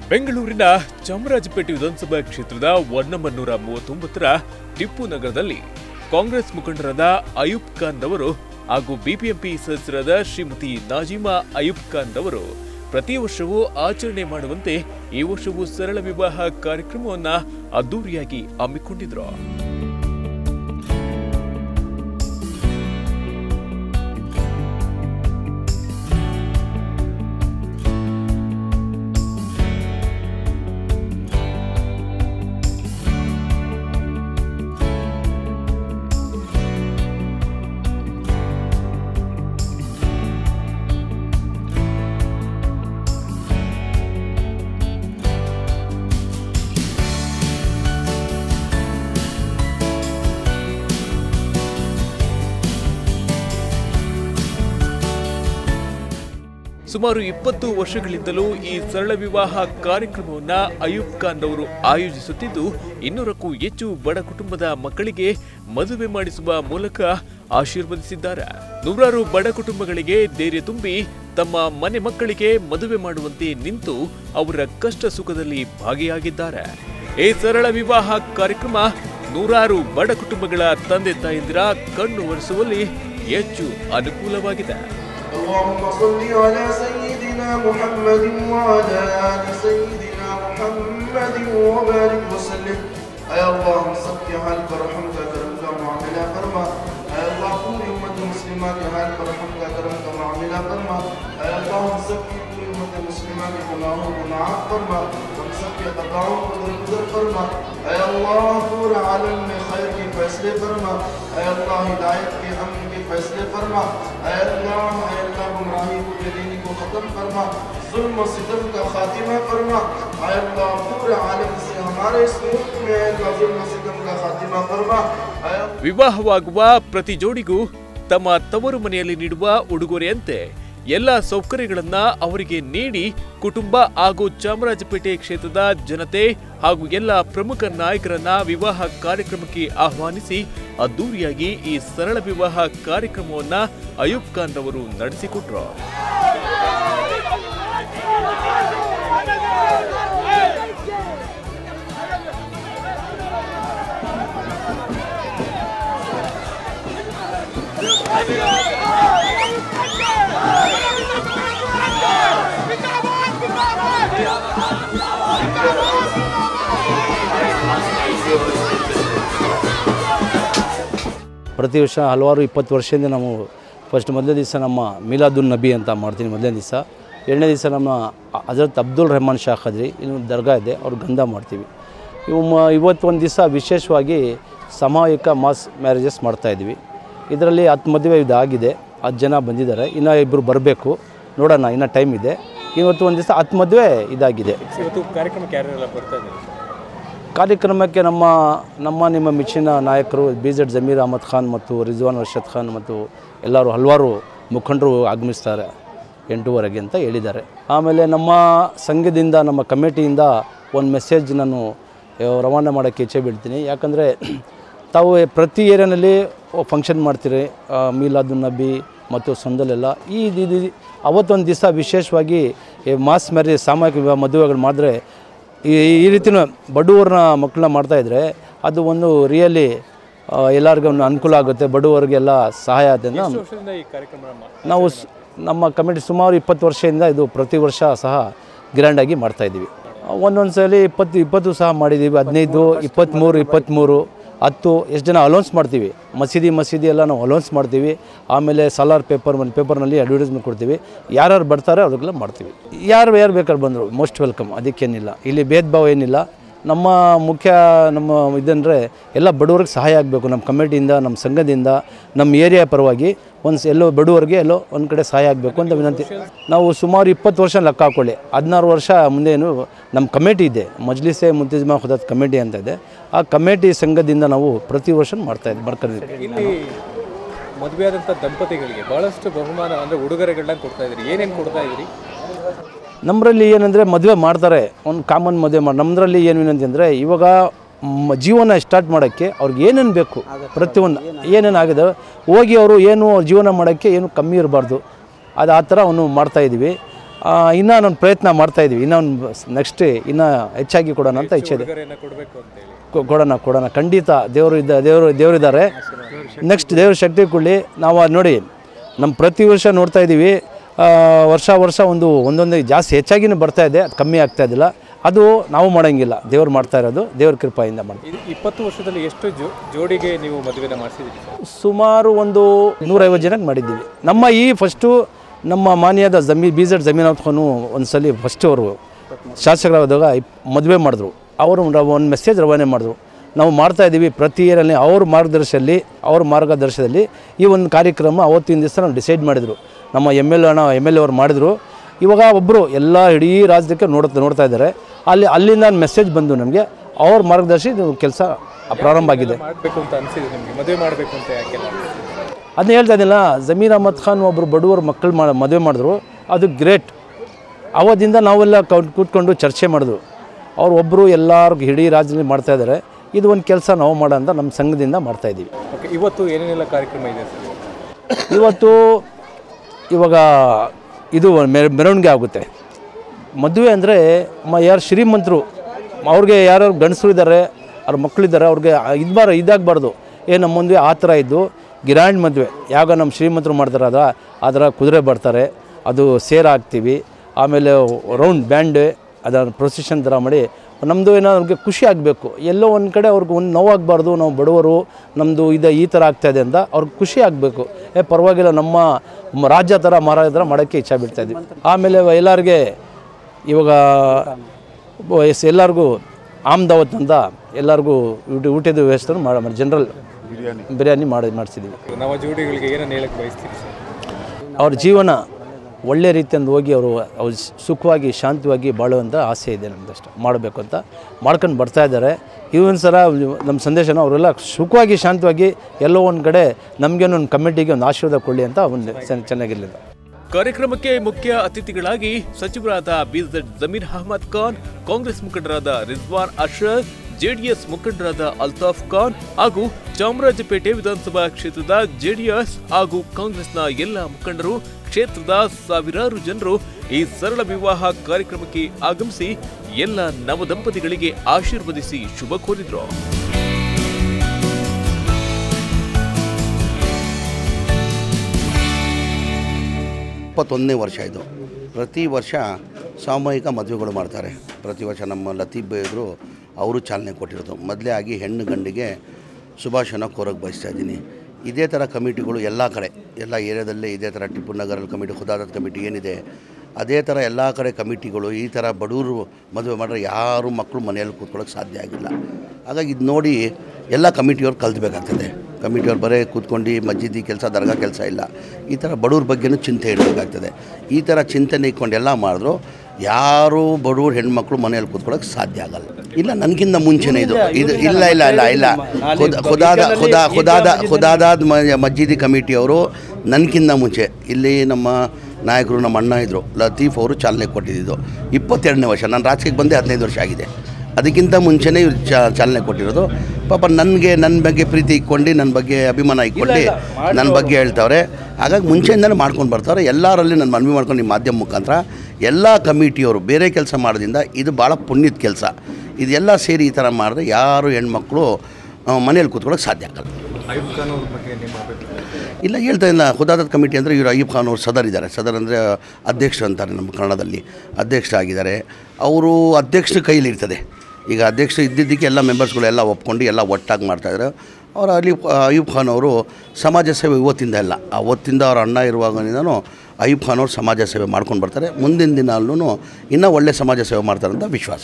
ಬೆಂಗಳೂರಿನ ಚಾಮರಾಜಪೇಟೆ ವಿಧಾನಸಭಾ ಕ್ಷೇತ್ರದ ವಾರ್ಡ್ ನಂಬರ್ ನೂರ ಮೂವತ್ತೊಂಬತ್ತರ ಟಿಪ್ಪು ನಗರದಲ್ಲಿ ಕಾಂಗ್ರೆಸ್ ಮುಖಂಡರಾದ ಅಯೂಬ್ ಖಾನ್ ರವರು ಹಾಗೂ ಬಿಬಿಎಂಪಿ ಸದಸ್ಯರಾದ ಶ್ರೀಮತಿ ನಾಜಿಮಾ ಅಯೂಬ್ ಖಾನ್ ರವರು ಪ್ರತಿ ವರ್ಷವೂ ಆಚರಣೆ ಮಾಡುವಂತೆ ಈ ವರ್ಷವೂ ಸರಳ ವಿವಾಹ ಕಾರ್ಯಕ್ರಮವನ್ನ ಅದ್ದೂರಿಯಾಗಿ ಹಮ್ಮಿಕೊಂಡಿದ್ರು ಸುಮಾರು ಇಪ್ಪತ್ತು ವರ್ಷಗಳಿಂದಲೂ ಈ ಸರಳ ವಿವಾಹ ಕಾರ್ಯಕ್ರಮವನ್ನ ಅಯೂಬ್ ಖಾನ್ ಅವರು ಆಯೋಜಿಸುತ್ತಿದ್ದು ಇನ್ನೂರಕ್ಕೂ ಹೆಚ್ಚು ಬಡ ಕುಟುಂಬದ ಮಕ್ಕಳಿಗೆ ಮದುವೆ ಮಾಡಿಸುವ ಮೂಲಕ ಆಶೀರ್ವದಿಸಿದ್ದಾರೆ ನೂರಾರು ಬಡ ಕುಟುಂಬಗಳಿಗೆ ಧೈರ್ಯ ತುಂಬಿ ತಮ್ಮ ಮನೆ ಮಕ್ಕಳಿಗೆ ಮದುವೆ ಮಾಡುವಂತೆ ನಿಂತು ಅವರ ಕಷ್ಟ ಸುಖದಲ್ಲಿ ಭಾಗಿಯಾಗಿದ್ದಾರೆ ಈ ಸರಳ ವಿವಾಹ ಕಾರ್ಯಕ್ರಮ ನೂರಾರು ಬಡ ಕುಟುಂಬಗಳ ತಂದೆ ತಾಯಂದಿರ ಕಣ್ಣು ಒರೆಸುವಲ್ಲಿ ಹೆಚ್ಚು ಅನುಕೂಲವಾಗಿದೆ اللهم صل على سيدنا محمد وعلى آل سيدنا محمد وبارك وسلم أي الله صل حال برحمك كرمك معاملة فرما أي الله كل أمة مسلمة حال برحمك كرمك معاملة فرما أي الله صل كل أمة مسلمة كما هو معاك فرما ومسك قطعهم قدر قدر فرما أي الله نور عالم में खैर की फैसले फरमा अय अल्लाह हिदायत के अमन के फैसले फरमा अय अल्लाह अय अल्लाह गुमराही को बेदीनी को खत्म फरमा जुल्म और सितम का खातिमा फरमा अय अल्लाह पूरे आलम से हमारे इस मुल्क में अय अल्लाह जुल्म और सितम का खातिमा फरमा अय अल्लाह ವಿವಾಹವಾಗುವ ಪ್ರತಿ ಜೋಡಿಗೂ ತಮ್ಮ ತವರು ಮನೆಯಲ್ಲಿ ನೀಡುವ ಉಡುಗೊರೆಯಂತೆ ಎಲ್ಲ ಸೌಕರ್ಯಗಳನ್ನ ಅವರಿಗೆ ನೀಡಿ ಕುಟುಂಬ ಹಾಗೂ ಚಾಮರಾಜಪೇಟೆ ಕ್ಷೇತ್ರದ ಜನತೆ ಹಾಗೂ ಎಲ್ಲ ಪ್ರಮುಖ ನಾಯಕರನ್ನ ವಿವಾಹ ಕಾರ್ಯಕ್ರಮಕ್ಕೆ ಆಹ್ವಾನಿಸಿ ಅದ್ದೂರಿಯಾಗಿ ಈ ಸರಳ ವಿವಾಹ ಕಾರ್ಯಕ್ರಮವನ್ನ ಅಯೂಬ್ ಖಾನ್ ರವರು ನಡೆಸಿಕೊಟ್ರು ಪ್ರತಿ ವರ್ಷ ಹಲವಾರು ಇಪ್ಪತ್ತು ವರ್ಷದಿಂದ ನಾವು ಫಸ್ಟ್ ಮೊದಲನೇ ದಿವಸ ನಮ್ಮ ಮಿಲಾದುನ್ ನಬಿ ಅಂತ ಮಾಡ್ತೀನಿ ಮೊದಲನೇ ದಿವಸ ಎರಡನೇ ದಿವಸ ನಮ್ಮ ಹಜರತ್ ಅಬ್ದುಲ್ ರೆಹಮಾನ್ ಶಾ ಖದ್ರಿ ಇನ್ನೊಂದು ದರ್ಗಾ ಇದೆ ಅವ್ರ ಗಂಧ ಮಾಡ್ತೀವಿ ಇವು ಮ ಇವತ್ತು ಒಂದು ದಿವಸ ವಿಶೇಷವಾಗಿ ಸಾಮೂಹಿಕ ಮಾಸ್ ಮ್ಯಾರೇಜಸ್ ಮಾಡ್ತಾಯಿದ್ವಿ ಇದರಲ್ಲಿ ಹತ್ತು ಮದುವೆ ಇದಾಗಿದೆ ಹತ್ತು ಜನ ಬಂದಿದ್ದಾರೆ ಇನ್ನೂ ಇಬ್ಬರು ಬರಬೇಕು ನೋಡೋಣ ಇನ್ನೂ ಟೈಮ್ ಇದೆ ಇವತ್ತು ಒಂದು ದಿವಸ ಹತ್ತು ಮದುವೆ ಇದಾಗಿದೆ ಇವತ್ತು ಕಾರ್ಯಕ್ರಮಕ್ಕೆ ಯಾರೆಲ್ಲ ಬರ್ತಾ ಇದ್ದಾರೆ ಕಾರ್ಯಕ್ರಮಕ್ಕೆ ನಮ್ಮ ನಮ್ಮ ನಿಮ್ಮ ಮೆಚ್ಚಿನ ನಾಯಕರು ಬಿ ಜೆಡ್ ಜಮೀರ್ ಅಹಮದ್ ಖಾನ್ ಮತ್ತು ರಿಜ್ವಾನ್ ಅರ್ಷದ್ ಖಾನ್ ಮತ್ತು ಎಲ್ಲರೂ ಹಲವಾರು ಮುಖಂಡರು ಆಗಮಿಸ್ತಾರೆ ಎಂಟೂವರೆಗೆ ಅಂತ ಹೇಳಿದ್ದಾರೆ ಆಮೇಲೆ ನಮ್ಮ ಸಂಘದಿಂದ ನಮ್ಮ ಕಮಿಟಿಯಿಂದ ಒಂದು ಮೆಸೇಜ್ ನಾನು ಆ, ರವಾನೆ ಮಾಡೋಕ್ಕೆ ಇಚ್ಛೆ ಬೀಳ್ತೀನಿ ಯಾಕಂದರೆ ತಾವು ಪ್ರತಿ ಏರಿಯಾನಲ್ಲಿ ಫಂಕ್ಷನ್ ಮಾಡ್ತೀರಿ ಆ, ಮೀಲಾದು ನಬಿ ಮತ್ತು ಸಂದಲೆಲ್ಲ ಈ ಇದು ಅವತ್ತೊಂದು ದಿವಸ ವಿಶೇಷವಾಗಿ ಈ ಮಾಸ್ ಮ್ಯಾರೇಜ್ ಸಾಮೂಹಿಕ ವಿವಾಹ ಮದುವೆಗಳು ಮಾಡಿದ್ರೆ ಈ ಈ ರೀತಿನ ಬಡವರನ್ನ ಮಕ್ಕಳನ್ನ ಮಾಡ್ತಾಯಿದ್ರೆ ಅದು ಒಂದು ರಿಯಲಿ ಎಲ್ಲರಿಗೂ ಒಂದು ಅನುಕೂಲ ಆಗುತ್ತೆ ಬಡವರಿಗೆಲ್ಲ ಸಹಾಯ ಆಗುತ್ತೆ ಅಂತ ವರ್ಷದಿಂದ ಈ ಕಾರ್ಯಕ್ರಮ ನಾವು ಸ್- ನಮ್ಮ ಕಮಿಟಿ ಸುಮಾರು ಇಪ್ಪತ್ತು ವರ್ಷದಿಂದ ಇದು ಪ್ರತಿ ವರ್ಷ ಸಹ ಗ್ರ್ಯಾಂಡಾಗಿ ಮಾಡ್ತಾಯಿದ್ದೀವಿ ಒಂದೊಂದು ಸಲ ಇಪ್ಪತ್ತು ಇಪ್ಪತ್ತು ಸಹ ಮಾಡಿದ್ದೀವಿ ಹದಿನೈದು ಇಪ್ಪತ್ತ್ಮೂರು ಇಪ್ಪತ್ತ್ಮೂರು ಹತ್ತು ಎಷ್ಟು ಜನ ಅಲೌನ್ಸ್ ಮಾಡ್ತೀವಿ ಮಸೀದಿ ಮಸೀದಿ ಎಲ್ಲ ನಾವು ಅಲೌನ್ಸ್ ಮಾಡ್ತೀವಿ ಆಮೇಲೆ ಸಲಾರ್ ಪೇಪರ್ ಒಂದು ಪೇಪರ್ನಲ್ಲಿ ಅಡ್ವರ್ಟೈಸ್ಮೆಂಟ್ ಕೊಡ್ತೀವಿ ಯಾರ್ಯಾರು ಬರ್ತಾರೆ ಅವ್ರಿಗೆಲ್ಲ ಮಾಡ್ತೀವಿ ಯಾರು ಯಾರು ಬೇಕಾದ್ರೆ ಬಂದರು ಮೋಸ್ಟ್ ವೆಲ್ಕಮ್ ಅದಕ್ಕೇನಿಲ್ಲ ಇಲ್ಲಿ ಭೇದ ಭಾವ ಏನಿಲ್ಲ ನಮ್ಮ ಮುಖ್ಯ ನಮ್ಮ ಇದಂದರೆ ಎಲ್ಲ ಬಡವರಿಗೆ ಸಹಾಯ ಆಗಬೇಕು ನಮ್ಮ ಕಮಿಟಿಯಿಂದ ನಮ್ಮ ಸಂಘದಿಂದ ನಮ್ಮ ಏರಿಯಾ ಪರವಾಗಿ ಒಂದು ಎಲ್ಲೋ ಬಡವರಿಗೆ ಎಲ್ಲೋ ಒಂದು ಕಡೆ ಸಹಾಯ ಆಗಬೇಕು ಅಂತ ವಿನಂತಿ ನಾವು ಸುಮಾರು ಇಪ್ಪತ್ತು ವರ್ಷ ಲೆಕ್ಕ ಹಾಕೊಳ್ಳಿ ಹದಿನಾರು ವರ್ಷ ಮುಂದೇನು ನಮ್ಮ ಕಮಿಟಿ ಇದೆ ಮಜ್ಲಿಸೆ ಮುಂತಿಜ್ಮಾ ಖುದಾತ್ ಕಮಿಟಿ ಅಂತ ಇದೆ ಆ ಕಮಿಟಿ ಸಂಘದಿಂದ ನಾವು ಪ್ರತಿ ವರ್ಷ ಮಾಡ್ತಾ ಇದ್ದೀವಿ ಮಾಡ್ಕೊಂಡಿದ್ದೀವಿ ಇಲ್ಲಿ ಮದುವೆಯಾದಂಥ ದಂಪತಿಗಳಿಗೆ ಬಹಳಷ್ಟು ಬಹುಮಾನ ಅಂದರೆ ಉಡುಗೊರೆಗಳನ್ನ ಕೊಡ್ತಾ ಇದ್ರಿ ಏನೇನು ಕೊಡ್ತಾ ಇದ್ರಿ ನಮ್ಮರಲ್ಲಿ ಏನಂದರೆ ಮದುವೆ ಮಾಡ್ತಾರೆ ಒಂದು ಕಾಮನ್ ಮದುವೆ ಮಾಡಿ ನಮ್ಮದ್ರಲ್ಲಿ ಏನು ವಿನಂತಿ ಅಂದರೆ ಇವಾಗ ಮ- ಜೀವನ ಸ್ಟಾರ್ಟ್ ಮಾಡೋಕ್ಕೆ ಅವ್ರಿಗೆ ಏನೇನು ಬೇಕು ಪ್ರತಿಯೊಂದು ಏನೇನು ಆಗಿದೆ ಹೋಗಿ ಅವರು ಏನು ಅವ್ರ ಜೀವನ ಮಾಡೋಕ್ಕೆ ಏನು ಕಮ್ಮಿ ಇರಬಾರ್ದು ಅದು ಆ ಥರ ಅವನು ಮಾಡ್ತಾಯಿದ್ದೀವಿ ಇನ್ನೂ ನಾನು ಪ್ರಯತ್ನ ಮಾಡ್ತಾಯಿದ್ವಿ ಇನ್ನೂ ನೆಕ್ಸ್ಟ್ ಇನ್ನೂ ಹೆಚ್ಚಾಗಿ ಕೊಡೋಣ ಅಂತ ಇಚ್ಛೆ ಇದೆ ಉಡುಗೊರೆಯನ್ನು ಕೊಡಬೇಕು ಅಂತೇಳಿ ಕೊ- ಕೊಡೋಣ ಕೊಡೋಣ ಖಂಡಿತ ದೇವರು ಇದ್ದ ದೇವರು ದೇವರಿದ್ದಾರೆ ನೆಕ್ಸ್ಟ್ ದೇವ್ರ ಶಕ್ತಿ ಕೊಡಲಿ ನಾವು ಅದ್ ನೋಡಿ ನಮ್ಮ ಪ್ರತಿ ವರ್ಷ ನೋಡ್ತಾ ಇದ್ದೀವಿ ಆ, ವರ್ಷ ವರ್ಷ ಒಂದು ಒಂದೊಂದು ಜಾಸ್ತಿ ಹೆಚ್ಚಾಗಿನೂ ಬರ್ತಾ ಇದೆ ಅದು ಕಮ್ಮಿ ಆಗ್ತಾ ಇದ್ದಿಲ್ಲ ಅದು ನಾವು ಮಾಡೋಂಗಿಲ್ಲ ದೇವ್ರು ಮಾಡ್ತಾ ಇರೋದು ದೇವ್ರ ಕೃಪೆಯಿಂದ ಮಾಡ್ತೀವಿ ಇದು ಇಪ್ಪತ್ತು ವರ್ಷದಲ್ಲಿ ಎಷ್ಟು ಜೋ- ಜೋಡಿಗೆ ನೀವು ಮದುವೆನ ಮಾಡಿಸಿದ್ದೀರಿ ಸರ್ ಸುಮಾರು ಒಂದು ನೂರೈವತ್ತು ಜನಕ್ಕೆ ಮಾಡಿದ್ದೀವಿ ನಮ್ಮ ಈ ಫಸ್ಟು ನಮ್ಮ ಮಾನ್ಯದ ಜಮೀ ಬಿ ಜೆಡ್ ಜಮೀನ್ ಖಾನು ಒಂದು ಸಲ ಫಸ್ಟ್ ಅವರು ಶಾಸಕರಾದಾಗ ಮದುವೆ ಮಾಡಿದ್ರು ಅವರು ಒಂದು ಮೆಸೇಜ್ ರವಾನೆ ಮಾಡಿದ್ರು ನಾವು ಮಾಡ್ತಾ ಇದ್ದೀವಿ ಪ್ರತಿ ಇಯರಲ್ಲಿ ಅವ್ರ ಮಾರ್ಗದರ್ಶನದಲ್ಲಿ ಅವ್ರ ಮಾರ್ಗದರ್ಶನದಲ್ಲಿ ಈ ಒಂದು ಕಾರ್ಯಕ್ರಮ ಅವತ್ತಿನ ದಿವಸ ನಾವು ಡಿಸೈಡ್ ಮಾಡಿದರು ನಮ್ಮ ಎಮ್ ಎಲ್ ಅಣ್ಣ ಎಮ್ ಎಲ್ ಎ ಅವ್ರು ಮಾಡಿದರು ಇವಾಗ ಒಬ್ಬರು ಎಲ್ಲ ಇಡೀ ರಾಜ್ಯಕ್ಕೆ ನೋಡ್ತಾ ನೋಡ್ತಾ ಇದ್ದಾರೆ ಅಲ್ಲಿ ಅಲ್ಲಿಂದ ಮೆಸೇಜ್ ಬಂದು ನಮಗೆ ಅವ್ರ ಮಾರ್ಗದರ್ಶಿ ಕೆಲಸ ಪ್ರಾರಂಭ ಆಗಿದೆ ಮಾಡಬೇಕು ಅಂತ ಅನಿಸಿದೆ ನಿಮಗೆ ಮದುವೆ ಮಾಡಬೇಕು ಅಂತ ಯಾಕೆಲ್ಲ ಅದನ್ನ ಹೇಳ್ತಾ ಇದ್ದಿಲ್ಲ ಜಮೀರ್ ಅಹಮದ್ ಖಾನ್ ಒಬ್ಬರು ಬಡವರು ಮಕ್ಕಳು ಮಾ ಮದುವೆ ಮಾಡಿದ್ರು ಅದು ಗ್ರೇಟ್ ಅವತ್ತಿಂದ ನಾವೆಲ್ಲ ಕೌ- ಕೂತ್ಕೊಂಡು ಚರ್ಚೆ ಮಾಡಿದ್ರು ಅವ್ರು ಒಬ್ಬರು ಎಲ್ಲರಿಗೂ ಇಡೀ ರಾಜ್ಯದಲ್ಲಿ ಮಾಡ್ತಾ ಇದ್ದಾರೆ ಇದು ಒಂದು ಕೆಲಸ ನಾವು ಮಾಡೋ ಅಂತ ನಮ್ಮ ಸಂಘದಿಂದ ಮಾಡ್ತಾಯಿದ್ದೀವಿ ಓಕೆ ಇವತ್ತು ಏನೇನೆಲ್ಲ ಕಾರ್ಯಕ್ರಮ ಇದೆ ಸರ್ ಇವತ್ತು ಇವಾಗ ಇದು ಮೆರ- ಮೆರವಣಿಗೆ ಆಗುತ್ತೆ ಮದುವೆ ಅಂದರೆ ಮ ಯಾರು ಶ್ರೀಮಂತರು ಅವ್ರಿಗೆ ಯಾರ್ಯಾರು ಗಂಡಸರು ಇದ್ದಾರೆ ಅವ್ರ ಮಕ್ಕಳಿದ್ದಾರೆ ಅವ್ರಿಗೆ ಇದು ಬಾರ ಇದಾಗಬಾರ್ದು ಏ ನಮ್ಮ ಮುಂದೆ ಆ ಥರ ಇದ್ದು ಗಿರಾಂಡ್ ಮದುವೆ ಯಾವಾಗ ನಮ್ಮ ಶ್ರೀಮಂತರು ಮಾಡ್ತಾರೆ ಅದ ಅದರ ಕುದುರೆ ಬರ್ತಾರೆ ಅದು ಸೇರ್ ಹಾಕ್ತೀವಿ ಆಮೇಲೆ ರೌಂಡ್ ಬ್ಯಾಂಡ್ ಅದನ್ನು ಪ್ರೊಸೆಷನ್ ಥರ ಮಾಡಿ ನಮ್ಮದು ಏನೋ ಅವ್ರಿಗೆ ಖುಷಿ ಆಗಬೇಕು ಎಲ್ಲೋ ಒಂದು ಕಡೆ ಅವ್ರಿಗೆ ಒಂದು ನೋವಾಗಬಾರ್ದು ನಾವು ಬಡವರು ನಮ್ಮದು ಇದು ಈ ಥರ ಆಗ್ತಾಯಿದೆ ಅಂತ ಅವ್ರಿಗೆ ಖುಷಿ ಆಗಬೇಕು ಏ ಪರವಾಗಿಲ್ಲ ನಮ್ಮ ಮ- ರಾಜ್ಯ ಥರ ಮಹಾರಾಜ ಥರ ಮಾಡೋಕ್ಕೆ ಇಚ್ಛೆ ಬಿಡ್ತಾ ಇದ್ವಿ ಆಮೇಲೆ ಎಲ್ಲರಿಗೆ ಇವಾಗ ಬ- ಎಸ್ ಎಲ್ಲರಿಗೂ ಆಮ್ದಾವತ್ ಅಂತ ಎಲ್ಲರಿಗೂ ಊಟ ಊಟದ ವ್ಯವಸ್ಥೆ ಮಾಡಿ ಜನರಲ್ ಬಿರಿಯಾನಿ ಮಾಡಿ ಮಾಡಿಸಿದ್ವಿ ನವ ಜೋಡಿಗಳಿಗೆ ಏನನ್ನು ಹೇಳಕ್ಕೆ ಬಯಸ್ತೀರಿ ಸರ್ ಅವ್ರ ಜೀವನ ಒಳ್ಳೆ ರೀತಿಯಿಂದ ಹೋಗಿ ಅವರು ಅವ್ರು ಸುಖವಾಗಿ ಶಾಂತಿಯಾಗಿ ಬಾಳುವಂಥ ಆಸೆ ಇದೆ ನಮ್ದಷ್ಟು ಮಾಡಬೇಕು ಅಂತ ಮಾಡ್ಕೊಂಡು ಬರ್ತಾ ಇದ್ದಾರೆ ಇವನ್ ಸಲ ನಮ್ಮ ಸಂದೇಶನ ಅವರೆಲ್ಲ ಸುಖವಾಗಿ ಶಾಂತವಾಗಿ ಎಲ್ಲೋ ಒಂದು ಕಡೆ ನಮಗೇನೋ ಒಂದು ಕಮಿಟಿಗೆ ಒಂದು ಆಶೀರ್ವಾದ ಕೊಡಲಿ ಅಂತ ಒಂದು ಚೆನ್ನಾಗಿರಲಿಲ್ಲ ಕಾರ್ಯಕ್ರಮಕ್ಕೆ ಮುಖ್ಯ ಅತಿಥಿಗಳಾಗಿ ಸಚಿವರಾದ ಬಿಜೆಡ್ ಜಮೀರ್ ಅಹಮದ್ ಖಾನ್ ಕಾಂಗ್ರೆಸ್ ಮುಖಂಡರಾದ ರಿಜ್ವಾನ್ ಅಶ್ರಫ್ ಜೆಡಿಎಸ್ ಮುಖಂಡರಾದ ಅಲ್ತಾಫ್ ಖಾನ್ ಹಾಗೂ ಚಾಮರಾಜಪೇಟೆ ವಿಧಾನಸಭಾ ಕ್ಷೇತ್ರದ ಜೆಡಿಎಸ್ ಹಾಗೂ ಕಾಂಗ್ರೆಸ್ನ ಎಲ್ಲ ಮುಖಂಡರು ಕ್ಷೇತ್ರದ ಸಾವಿರಾರು ಜನರು ಈ ಸರಳ ವಿವಾಹ ಕಾರ್ಯಕ್ರಮಕ್ಕೆ ಆಗಮಿಸಿ ಎಲ್ಲ ನವದಂಪತಿಗಳಿಗೆ ಆಶೀರ್ವದಿಸಿ ಶುಭ ಕೋರಿದ್ರು ಇಪ್ಪತ್ತೊಂದನೇ ವರ್ಷ ಇದು ಪ್ರತಿ ವರ್ಷ ಸಾಮೂಹಿಕ ಮದುವೆಗಳು ಮಾಡ್ತಾರೆ ಪ್ರತಿ ವರ್ಷ ನಮ್ಮ ಲತೀಫ್ ಇದ್ರು ಅವರು ಚಾಲನೆ ಕೊಟ್ಟಿರೋದು ಮೊದಲೇ ಆಗಿ ಹೆಣ್ಣು ಗಂಡಿಗೆ ಶುಭಾಶಯನ ಕೋರಕ್ಕೆ ಬಯಸ್ತಾ ಇದ್ದೀನಿ ಇದೇ ಥರ ಕಮಿಟಿಗಳು ಎಲ್ಲ ಕಡೆ ಎಲ್ಲ ಏರಿಯಾದಲ್ಲೇ ಇದೇ ಥರ ಟಿಪ್ಪು ನಗರಲ್ಲಿ ಕಮಿಟಿ ಖುದಾದತ್ ಕಮಿಟಿ ಏನಿದೆ ಅದೇ ಥರ ಎಲ್ಲ ಕಡೆ ಕಮಿಟಿಗಳು ಈ ಥರ ಬಡವರು ಮದುವೆ ಮಾಡಿದ್ರೆ ಯಾರು ಮಕ್ಕಳು ಮನೆಯಲ್ಲಿ ಕೂತ್ಕೊಳ್ಳೋಕೆ ಸಾಧ್ಯ ಆಗಿಲ್ಲ ಹಾಗಾಗಿ ಇದು ನೋಡಿ ಎಲ್ಲ ಕಮಿಟಿಯವ್ರು ಕಲ್ತ್ಬೇಕಾಗ್ತದೆ ಕಮಿಟಿಯವ್ರು ಬರೇ ಕೂತ್ಕೊಂಡು ಮಸ್ಜಿದಿ ಕೆಲಸ ದರ್ಗಾ ಕೆಲಸ ಇಲ್ಲ ಈ ಥರ ಬಡವ್ರ ಬಗ್ಗೆನೂ ಚಿಂತೆ ಇಡಬೇಕಾಗ್ತದೆ ಈ ಥರ ಚಿಂತನೆ ಇಟ್ಕೊಂಡು ಎಲ್ಲ ಮಾಡಿದ್ರು ಯಾರು ಬಡವ್ರ ಹೆಣ್ಮಕ್ಳು ಮನೆಯಲ್ಲಿ ಕೂತ್ಕೊಳ್ಳೋಕೆ ಸಾಧ್ಯ ಆಗಲ್ಲ ಇಲ್ಲ ನನಗಿಂತ ಮುಂಚೆನೇ ಇದು ಇದು ಇಲ್ಲ ಇಲ್ಲ ಇಲ್ಲ ಇಲ್ಲ ಖುದ- ಖುದಾದ ಖುದಾ ಖುದಾದ ಖುದಾದಾದ್ ಮಸ್ಜಿದಿ ಕಮಿಟಿಯವರು ನನಗಿಂತ ಮುಂಚೆ ಇಲ್ಲಿ ನಮ್ಮ ನಾಯಕರು ನಮ್ಮ ಅಣ್ಣ ಇದ್ದರು ಲತೀಫ್ ಅವರು ಚಾಲನೆ ಕೊಟ್ಟಿದ್ದು ಇಪ್ಪತ್ತೆರಡನೇ ವರ್ಷ ನಾನು ರಾಜಕೀಯಕ್ಕೆ ಬಂದೆ ಹದಿನೈದು ವರ್ಷ ಆಗಿದೆ ಅದಕ್ಕಿಂತ ಮುಂಚೆನೇ ಇವ್ರು ಚಾ ಚಾಲನೆ ಕೊಟ್ಟಿರೋದು ಪಾಪ ನನಗೆ ನನ್ನ ಬಗ್ಗೆ ಪ್ರೀತಿ ಇಟ್ಕೊಂಡು ನನ್ನ ಬಗ್ಗೆ ಅಭಿಮಾನ ಇಟ್ಕೊಂಡು ನನ್ನ ಬಗ್ಗೆ ಹೇಳ್ತಾವ್ರೆ ಹಾಗಾಗಿ ಮುಂಚೆಯಿಂದಲೇ ಮಾಡ್ಕೊಂಡು ಬರ್ತಾರೆ ಎಲ್ಲರಲ್ಲಿ ನಾನು ಮನವಿ ಮಾಡ್ಕೊಂಡು ನಿಮ್ಮ ಮಾಧ್ಯಮ ಮುಖಾಂತರ ಎಲ್ಲ ಕಮಿಟಿಯವರು ಬೇರೆ ಕೆಲಸ ಮಾಡೋದ್ರಿಂದ ಇದು ಭಾಳ ಪುಣ್ಯದ ಕೆಲಸ ಇದೆಲ್ಲ ಸೇರಿ ಈ ಥರ ಮಾಡಿದ್ರೆ ಯಾರು ಹೆಣ್ಮಕ್ಳು ಮನೇಲಿ ಕೂತ್ಕೊಳ್ಳೋಕೆ ಸಾಧ್ಯ ಆಗಲ್ಲ ಅಯ್ಯೂಬ್ ಖಾನ್ ಅವ್ರ ಬಗ್ಗೆ ನಿಮ್ಮ ಅಭಿಪ್ರಾಯ ಇಲ್ಲ ಹೇಳ್ತಾ ಇಲ್ಲ ಖುದಾದತ್ ಕಮಿಟಿ ಅಂದರೆ ಇವರು ಅಯ್ಯೂಬ್ ಖಾನ್ ಅವರು ಸದರ್ ಇದ್ದಾರೆ ಸದರ್ ಅಂದರೆ ಅಧ್ಯಕ್ಷರು ಅಂತಾರೆ ನಮ್ಮ ಕನ್ನಡದಲ್ಲಿ ಅಧ್ಯಕ್ಷರಾಗಿದ್ದಾರೆ ಅವರು ಅಧ್ಯಕ್ಷರ ಕೈಲಿರ್ತದೆ ಈಗ ಅಧ್ಯಕ್ಷರು ಇದ್ದಿದ್ದಕ್ಕೆ ಎಲ್ಲ ಮೆಂಬರ್ಸ್ಗಳು ಎಲ್ಲ ಒಪ್ಕೊಂಡು ಎಲ್ಲ ಒಟ್ಟಾಗಿ ಮಾಡ್ತಾಯಿದ್ದಾರೆ ಅವರು ಅಲ್ಲಿ ಅಯ್ಯೂಬ್ ಖಾನ್ ಅವರು ಸಮಾಜ ಸೇವೆ ಇವತ್ತಿಂದ ಇಲ್ಲ ಅವತ್ತಿಂದ ಅವ್ರ ಅಣ್ಣ ಇರುವಾಗಿಂದನೂ ಅಯ್ಯೂಬ್ ಖಾನ್ ಅವರು ಸಮಾಜ ಸೇವೆ ಮಾಡ್ಕೊಂಡು ಬರ್ತಾರೆ ಮುಂದಿನ ದಿನಲ್ಲೂ ಇನ್ನೂ ಒಳ್ಳೆ ಸಮಾಜ ಸೇವೆ ಮಾಡ್ತಾರೆ ಅಂತ ವಿಶ್ವಾಸ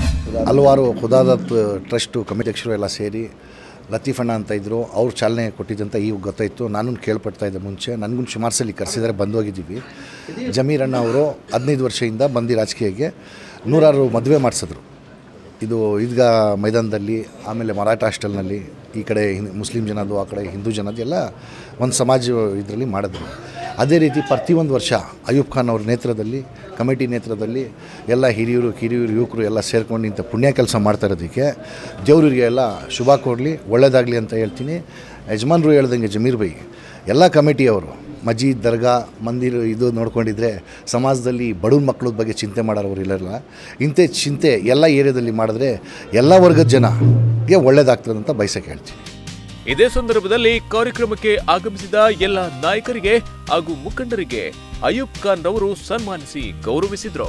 ಹಲವಾರು ಖುದಾದತ್ ಟ್ರಸ್ಟು ಕಮಿಟಕ್ಷರು ಎಲ್ಲ ಸೇರಿ ಲತೀಫ್ ಅಣ್ಣ ಅಂತ ಇದ್ದರು ಅವ್ರು ಚಾಲನೆ ಕೊಟ್ಟಿದ್ದಂತ ಈಗ ಗೊತ್ತಾಯಿತು ನಾನು ಕೇಳ್ಪಡ್ತಾ ಇದ್ದೆ ಮುಂಚೆ ನನಗೂ ಸುಮಾರು ಸಲ ಕರೆಸಿದ್ದಾರೆ ಬಂದೋಗಿದ್ದೀವಿ ಜಮೀರ್ ಅಣ್ಣ ಅವರು ಹದಿನೈದು ವರ್ಷದಿಂದ ಬಂದು ರಾಜಕೀಯಕ್ಕೆ ನೂರಾರು ಮದುವೆ ಮಾಡಿಸಿದ್ರು ಇದು ಈದ್ಗಾ ಮೈದಾನದಲ್ಲಿ ಆಮೇಲೆ ಮರಾಠ ಹಾಸ್ಟೆಲ್ನಲ್ಲಿ ಈ ಕಡೆ ಹಿಂ- ಮುಸ್ಲಿಂ ಜನದ್ದು ಆ ಕಡೆ ಹಿಂದೂ ಜನದ್ದು ಎಲ್ಲ ಒಂದು ಸಮಾಜ ಇದರಲ್ಲಿ ಮಾಡಿದ್ರು ಅದೇ ರೀತಿ ಪ್ರತಿಯೊಂದು ವರ್ಷ ಅಯೂಬ್ ಖಾನ್ ಅವ್ರ ನೇತೃತ್ವದಲ್ಲಿ ಕಮಿಟಿ ನೇತೃತ್ವದಲ್ಲಿ ಎಲ್ಲ ಹಿರಿಯರು ಕಿರಿಯರು ಯುವಕರು ಎಲ್ಲ ಸೇರ್ಕೊಂಡು ಇಂಥ ಪುಣ್ಯ ಕೆಲಸ ಮಾಡ್ತಾ ಇರೋದಕ್ಕೆ ದೇವ್ರಿಗೆ ಎಲ್ಲ ಶುಭ ಕೊಡಲಿ ಒಳ್ಳೆಯದಾಗಲಿ ಅಂತ ಹೇಳ್ತೀನಿ ಯಜಮಾನ್ರು ಹೇಳ್ದಂಗೆ ಜಮೀರ್ ಬೈ ಎಲ್ಲ ಕಮಿಟಿಯವರು ಮಜೀದ್ ದರ್ಗಾ ಮಂದಿರ ಇದು ನೋಡ್ಕೊಂಡಿದ್ರೆ ಸಮಾಜದಲ್ಲಿ ಬಡವ್ರ ಮಕ್ಕಳ ಬಗ್ಗೆ ಚಿಂತೆ ಮಾಡೋರು ಇರಲ್ಲ ಇಂಥ ಚಿಂತೆ ಎಲ್ಲ ಏರಿಯಾದಲ್ಲಿ ಮಾಡಿದ್ರೆ ಎಲ್ಲ ವರ್ಗದ ಜನಗೆ ಒಳ್ಳೇದಾಗ್ತದೆ ಅಂತ ಬಯಸಕ್ಕೆ ಹೇಳ್ತೀನಿ ಇದೇ ಸಂದರ್ಭದಲ್ಲಿ ಕಾರ್ಯಕ್ರಮಕ್ಕೆ ಆಗಮಿಸಿದ ಎಲ್ಲ ನಾಯಕರಿಗೆ ಹಾಗೂ ಮುಖಂಡರಿಗೆ ಅಯೂಬ್ ಖಾನ್ ರವರು ಸನ್ಮಾನಿಸಿ ಗೌರವಿಸಿದ್ರು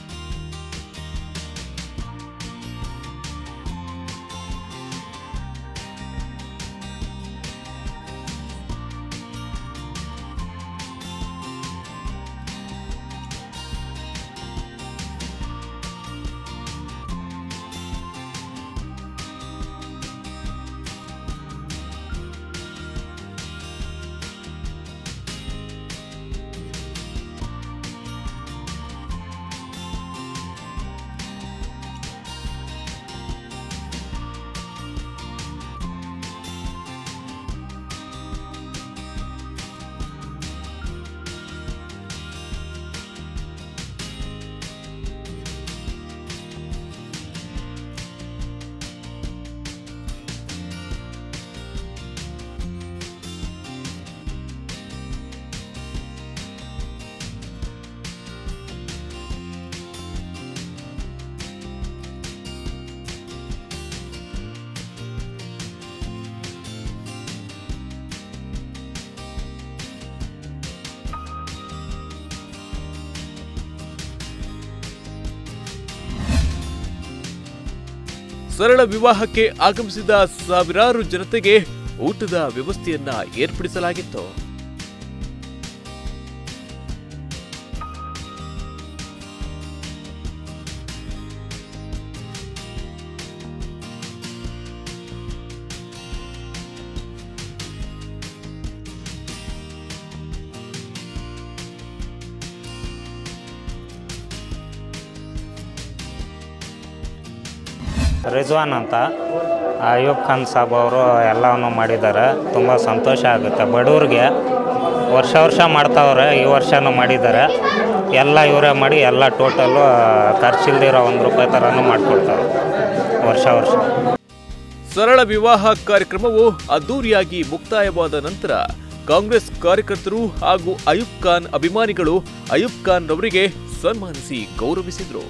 ಸರಳ ವಿವಾಹಕ್ಕೆ ಆಗಮಿಸಿದ ಸಾವಿರಾರು ಜನತೆಗೆ ಊಟದ ವ್ಯವಸ್ಥೆಯನ್ನ ಏರ್ಪಡಿಸಲಾಗಿತ್ತು ರಿಜ್ವಾನ್ ಅಂತ ಅಯೂಬ್ ಖಾನ್ ಸಾಬ್ ಅವರು ಎಲ್ಲವನ್ನು ಮಾಡಿದ್ದಾರೆ ತುಂಬ ಸಂತೋಷ ಆಗುತ್ತೆ ಬಡವ್ರಿಗೆ ವರ್ಷ ವರ್ಷ ಮಾಡ್ತಾವ್ರೆ ಈ ವರ್ಷನೂ ಮಾಡಿದ್ದಾರೆ ಎಲ್ಲ ಇವರೇ ಮಾಡಿ ಎಲ್ಲ ಟೋಟಲು ಖರ್ಚಿಲ್ದಿರೋ ಒಂದು ರೂಪಾಯಿ ಥರನೂ ಮಾಡಿಕೊಡ್ತಾರೆ ವರ್ಷ ವರ್ಷ ಸರಳ ವಿವಾಹ ಕಾರ್ಯಕ್ರಮವು ಅದ್ದೂರಿಯಾಗಿ ಮುಕ್ತಾಯವಾದ ನಂತರ ಕಾಂಗ್ರೆಸ್ ಕಾರ್ಯಕರ್ತರು ಹಾಗೂ ಅಯೂಬ್ ಖಾನ್ ಅಭಿಮಾನಿಗಳು ಅಯೂಬ್ ಖಾನ್ ರವರಿಗೆ ಸನ್ಮಾನಿಸಿ ಗೌರವಿಸಿದ್ರು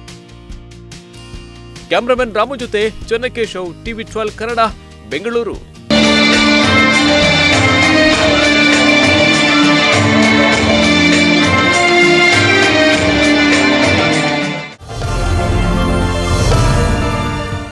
ಕ್ಯಾಮ್ರಾಮನ್ ರಾಮು ಜೊತೆ ಚೆನ್ನಕೇಶವ್ ಟಿವಿ ಟ್ವೆಲ್ ಕನ್ನಡ ಬೆಂಗಳೂರು